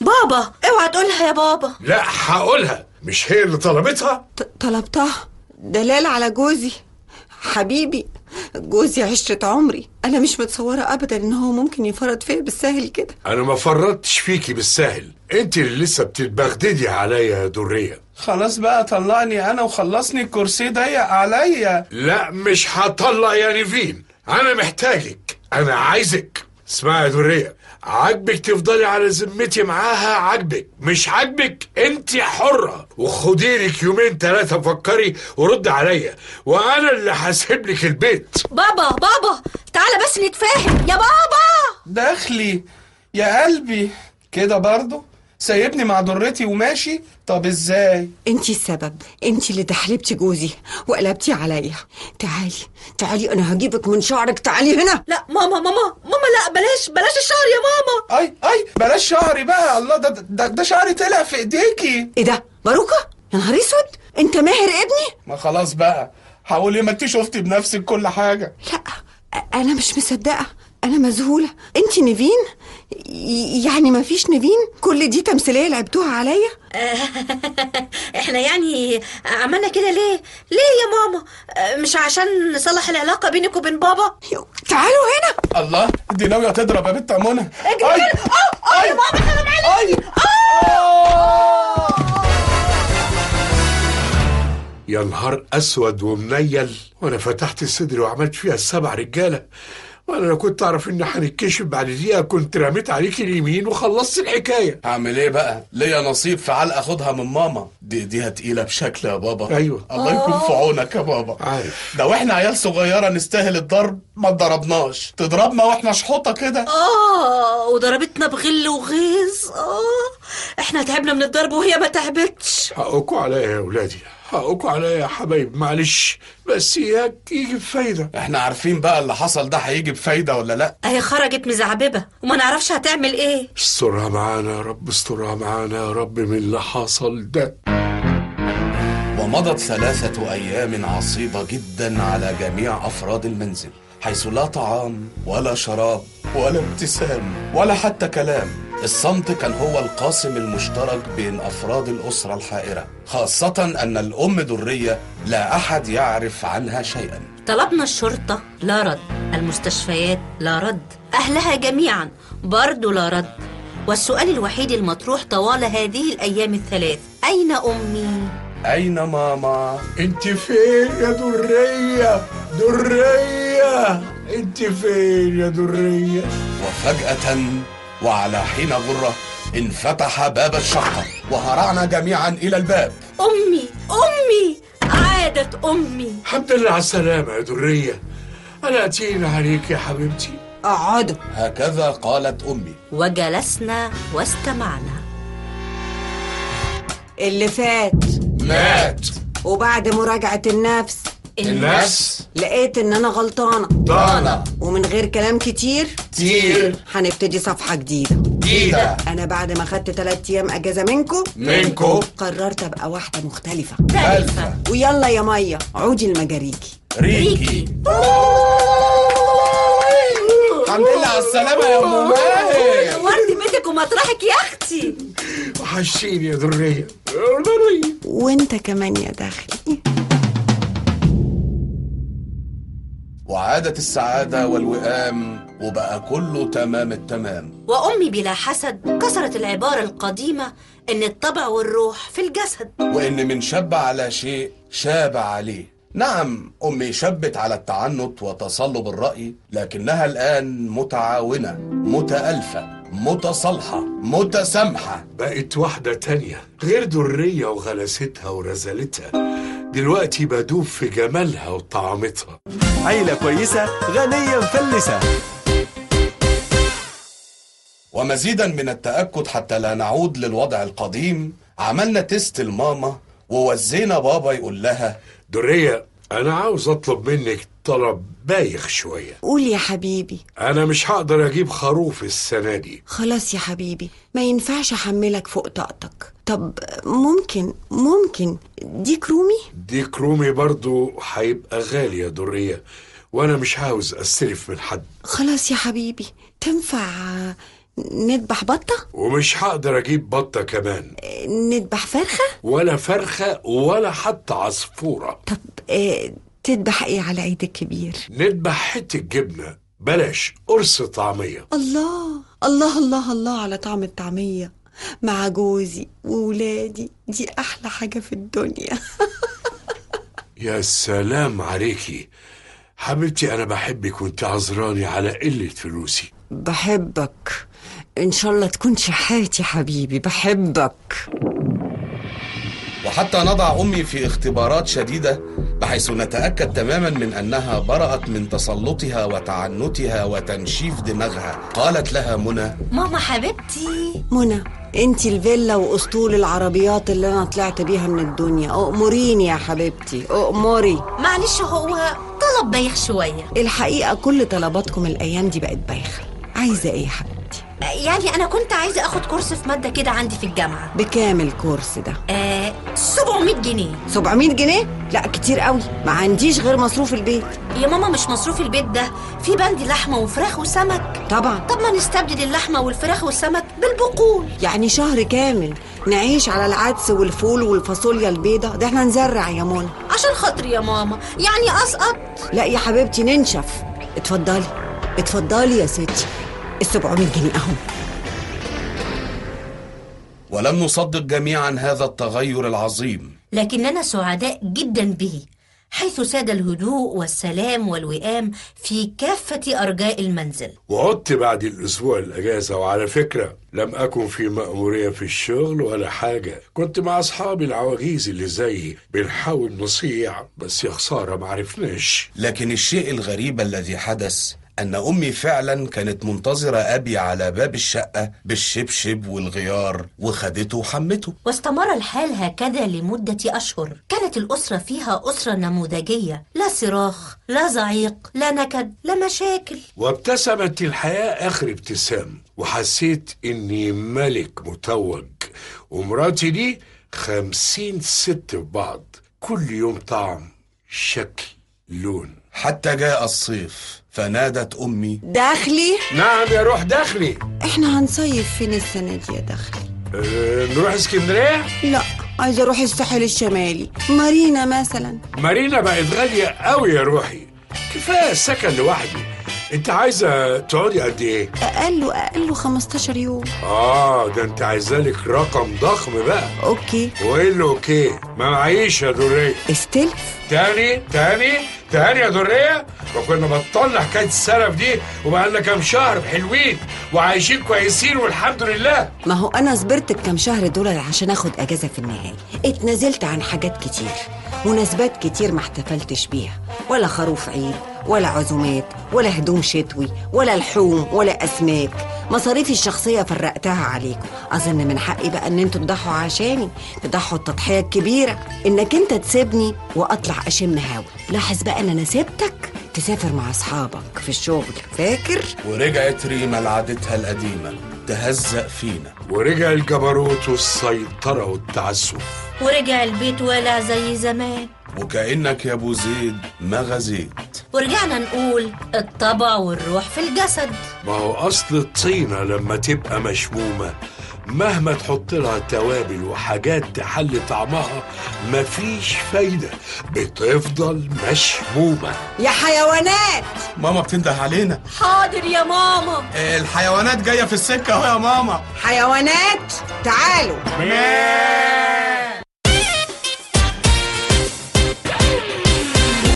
بابا اوعى تقولها يا بابا لا هقولها مش هي اللي طلبتها ط- طلبتها دلال على جوزي حبيبي جوزي عشرة عمري أنا مش متصورة أبدا إن هو ممكن يفرط فيا بالسهل كده انا ما فرطتش فيكي بالسهل انت اللي لسه بتتبغددي عليا يا درية خلاص بقى طلعني انا وخلصني الكرسي ضيق عليا لا مش هطلع يا نيفين انا محتاجك انا عايزك اسمعي يا درية عاجبك تفضلي على ذمتي معاها عاجبك مش عاجبك انت حرة وخدي لك يومين ثلاثة فكري ورد عليا وانا اللي هسيب لك البيت بابا بابا تعالى بس نتفاهم يا بابا داخلي يا قلبي كده برضه سايبني مع ضرتي وماشي طب ازاي انتي السبب انتي اللي دحلبتي جوزي وقلبتي عليا تعالي تعالي انا هجيبك من شعرك تعالي هنا لا ماما ماما ماما لا بلاش بلاش الشهر يا ماما اي اي بلاش شعري بقى الله ده ده, ده شعري طلع في ايديكي ايه ده باروكة يا نهار اسود انت ماهر ابني ما خلاص بقى حاولي ما انت شفتي بنفسك كل حاجه لا أ- انا مش مصدقة انا مذهولة انتي نيفين ي- يعني ما فيش نيفين كل دي تمثيلية لعبتوها عليا احنا يعني عملنا كده ليه ليه يا ماما آه، مش عشان نصلح العلاقة بينك وبين بابا يو، تعالوا هنا الله دي ناويه تضرب يا بنت منى اجري أي. كده. اه اه يا ماما حرام عليكي يا نهار اسود ومنيل وانا فتحت صدري وعملت فيها السبع رجاله وانا لو كنت اعرف ان هنتكشف بعد دقيقه كنت رميت عليك اليمين وخلصت الحكايه هعمل ايه بقى ليا نصيب في علقه اخدها من ماما دي ايديها تقيله بشكل يا بابا أيوة. الله يكون في عونك يا بابا عارف ده واحنا عيال صغيره نستاهل الضرب ما اتضربناش تضربنا واحنا شحوطه كده اه وضربتنا بغل وغيظ اه احنا تعبنا من الضرب وهي ما تعبتش حقكوا عليا يا ولادي حقكوا عليا يا حبايب معلش بس اياك يجي بفايده احنا عارفين بقى اللي حصل ده هيجي بفايده ولا لا اهي خرجت مزعببة وما نعرفش هتعمل ايه استرها معانا يا رب استرها معانا يا رب من اللي حصل ده ومضت ثلاثة أيام عصيبة جدا على جميع أفراد المنزل حيث لا طعام ولا شراب ولا ابتسام ولا حتى كلام الصمت كان هو القاسم المشترك بين أفراد الأسرة الحائرة خاصة أن الأم درية لا أحد يعرف عنها شيئا طلبنا الشرطة لا رد المستشفيات لا رد أهلها جميعا برضو لا رد والسؤال الوحيد المطروح طوال هذه الأيام الثلاث أين أمي؟ أين ماما؟ انت فين يا درية درية انت فين يا درية وفجأة وعلى حين غرة انفتح باب الشقة وهرعنا جميعا إلى الباب أمي أمي عادت أمي الحمد لله على السلامة يا درية أنا أتينا عليك يا حبيبتي اقعدوا هكذا قالت أمي وجلسنا واستمعنا اللي فات مات وبعد مراجعة النفس الناس لقيت ان انا غلطانة ضانا ومن غير كلام كتير كتير هنبتدي صفحة جديدة جيدة انا بعد ما خدت تلات ايام اجازة منكم منكو قررت ابقى واحدة مختلفة ألفة ويلا يا مية عودي لمجاريكي ريكي الحمد لله على السلامة يا أم ماهر نورت بيتك ومطرحك يا أختي وحشتيني يا درية يا درية وانت كمان يا داخلي وعادت السعادة والوئام وبقى كله تمام التمام وأمي بلا حسد كسرت العبارة القديمة إن الطبع والروح في الجسد وإن من شب على شيء شاب عليه نعم أمي شبت على التعنت وتصلب الرأي لكنها الآن متعاونة متألفة متصالحة متسامحة بقت واحدة تانية غير درية وغلاستها ورزالتها دلوقتي بدوب في جمالها وطعمتها عيلة كويسة غنية مفلسة ومزيدا من التأكد حتى لا نعود للوضع القديم عملنا تيست الماما ووزينا بابا يقول لها درية أنا عاوز أطلب منك طلب بايخ شوية قول يا حبيبي أنا مش هقدر أجيب خروف السنة دي خلاص يا حبيبي ما ينفعش احملك فوق طاقتك طب ممكن ممكن ديك رومي ديك رومي برضو هيبقى غالي يا درية وأنا مش عاوز أستلف من حد خلاص يا حبيبي تنفع نذبح بطة ومش هقدر اجيب بطة كمان نذبح فرخة ولا فرخة ولا حتى عصفورة طب آه تذبح ايه على عيد الكبير نذبح حتة جبنة بلاش قرص طعمية الله الله الله الله على طعم الطعمية مع جوزي وولادي دي أحلى حاجة في الدنيا يا سلام عليكي حبيبتي انا بحبك وانت عذراني على قلة فلوسي بحبك إن شاء الله تكون شحاتي حبيبي بحبك وحتى نضع أمي في اختبارات شديدة بحيث نتأكد تماما من أنها برأت من تسلطها وتعنتها وتنشيف دماغها قالت لها منى ماما حبيبتي منى انتي الفيلا واسطول العربيات اللي انا طلعت بيها من الدنيا اؤمريني يا حبيبتي اؤمري معلش هو طلب بايخ شوية الحقيقة كل طلباتكم الايام دي بقت بايخة عايزة ايه يا حبيبتي يعني أنا كنت عايزة أخد كورس في مادة كده عندي في الجامعة بكام الكورس ده آه 700 جنيه 700 جنيه لا كتير قوي ما عنديش غير مصروف البيت يا ماما مش مصروف البيت ده في بند لحمة وفراخ وسمك طبعا طب ما نستبدل اللحمة والفراخ والسمك بالبقول يعني شهر كامل نعيش على العدس والفول والفاصوليا البيضة ده احنا نزرع يا منى عشان خاطري يا ماما يعني أسقط لا يا حبيبتي ننشف اتفضلي اتفضلي يا ستي ال 700 جنيه اهو ولم نصدق جميعا هذا التغير العظيم لكننا سعداء جدا به حيث ساد الهدوء والسلام والوئام في كافة أرجاء المنزل وعدت بعد الأسبوع الأجازة وعلى فكرة لم أكن في مأمورية في الشغل ولا حاجة كنت مع أصحابي العواجيز اللي زيي بنحاول نصيع بس يا خسارة معرفناش لكن الشيء الغريب الذي حدث أن أمي فعلا كانت منتظرة أبي على باب الشقة بالشبشب والغيار وخدته وحمته واستمر الحال هكذا لمدة أشهر كانت الأسرة فيها أسرة نموذجية لا صراخ لا زعيق لا نكد لا مشاكل وابتسمت الحياة آخر ابتسام وحسيت إني ملك متوج ومراتي دي خمسين ست في بعض كل يوم طعم شكل لون حتى جاء الصيف فنادت أمي داخلي نعم يا روح داخلي احنا هنصيف فين السنة دي يا داخلي أه نروح اسكندرية لا عايزة اروح الساحل الشمالي مارينا مثلا مارينا بقت غالية قوي يا روحي كفاية السكن لوحدي انت عايزة تقعدي قد ايه؟ اقل اقل 15 يوم اه ده انت عايزة لك رقم ضخم بقى اوكي وايه اللي اوكي؟ ما معيش يا درية استلف تاني تاني تاني يا درية وكنا بطلنا حكاية السلف دي وبقالنا كام شهر حلوين وعايشين كويسين والحمد لله ما هو انا صبرت بكام شهر دول عشان اخد اجازه في النهايه اتنازلت عن حاجات كتير مناسبات كتير ما احتفلتش بيها ولا خروف عيد ولا عزومات ولا هدوم شتوي ولا لحوم ولا اسماك مصاريفي الشخصيه فرقتها عليكم اظن من حقي بقى ان انتوا تضحوا عشاني تضحوا التضحيه الكبيره انك انت تسيبني واطلع اشم هوا لاحظ بقى ان انا سبتك تسافر مع اصحابك في الشغل فاكر ورجعت ريما لعادتها القديمة تهزأ فينا ورجع الجبروت والسيطرة والتعسف ورجع البيت والع زي زمان وكأنك يا أبو زيد ما غزيت ورجعنا نقول الطبع والروح في الجسد ما هو أصل الطينة لما تبقى مشمومة مهما تحط لها توابل وحاجات تحل طعمها مفيش فايدة بتفضل مشمومة يا حيوانات ماما بتنده علينا حاضر يا ماما الحيوانات جاية في السكة اهو يا ماما حيوانات تعالوا